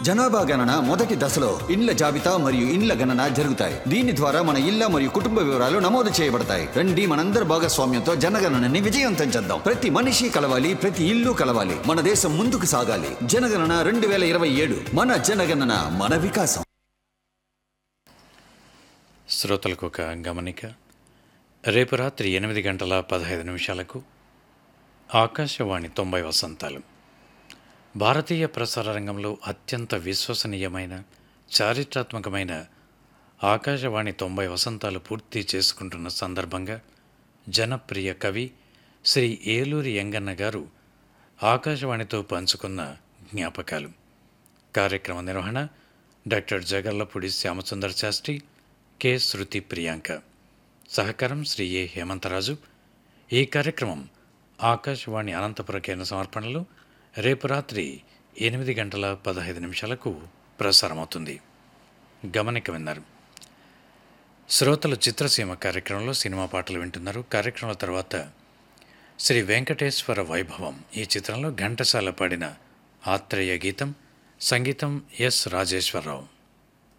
జనాభా గణన మొదటి దశలో ఇండ్ల జాబితా మరియు ఇండ్ల గణన జరుగుతాయి దీని ద్వారా మన ఇళ్ల మరియు కుటుంబ వివరాలు నమోదు చేయబడతాయి రండి మనందరి భాగస్వామ్యంతో జనగణనని విజయవంతం చేద్దాం ప్రతి మనిషి కలవాలి ప్రతి ఇల్లు కలవాలి మన దేశం ముందుకు సాగాలి జనగణన రెండు వేల ఇరవై ఏడు మన జనగణన మన వికాసం శ్రోతలకు ఒక గమనిక రేపు రాత్రి ఎనిమిది గంటల పదహైదు నిమిషాలకు ఆకాశవాణి తొంభై వసంతాలు భారతీయ ప్రసార రంగంలో అత్యంత విశ్వసనీయమైన చారిత్రాత్మకమైన ఆకాశవాణి తొంభై వసంతాలు పూర్తి చేసుకుంటున్న సందర్భంగా జనప్రియ కవి శ్రీ ఏలూరి యంగన్న గారు ఆకాశవాణితో పంచుకున్న జ్ఞాపకాలు కార్యక్రమ నిర్వహణ డాక్టర్ జగర్లపూడి శ్యామసుందర్ శాస్త్రి కె శృతి ప్రియాంక సహకారం శ్రీ ఏ హేమంతరాజు ఈ కార్యక్రమం ఆకాశవాణి అనంతపుర కేంద్ర సమర్పణలో రేపు రాత్రి ఎనిమిది గంటల పదహైదు నిమిషాలకు ప్రసారమవుతుంది గమనిక విన్నారు శ్రోతలు చిత్రసీమ కార్యక్రమంలో సినిమా పాటలు వింటున్నారు కార్యక్రమం తర్వాత శ్రీ వెంకటేశ్వర వైభవం ఈ చిత్రంలో ఘంటసాల పాడిన ఆత్రేయ గీతం సంగీతం ఎస్ రాజేశ్వరరావు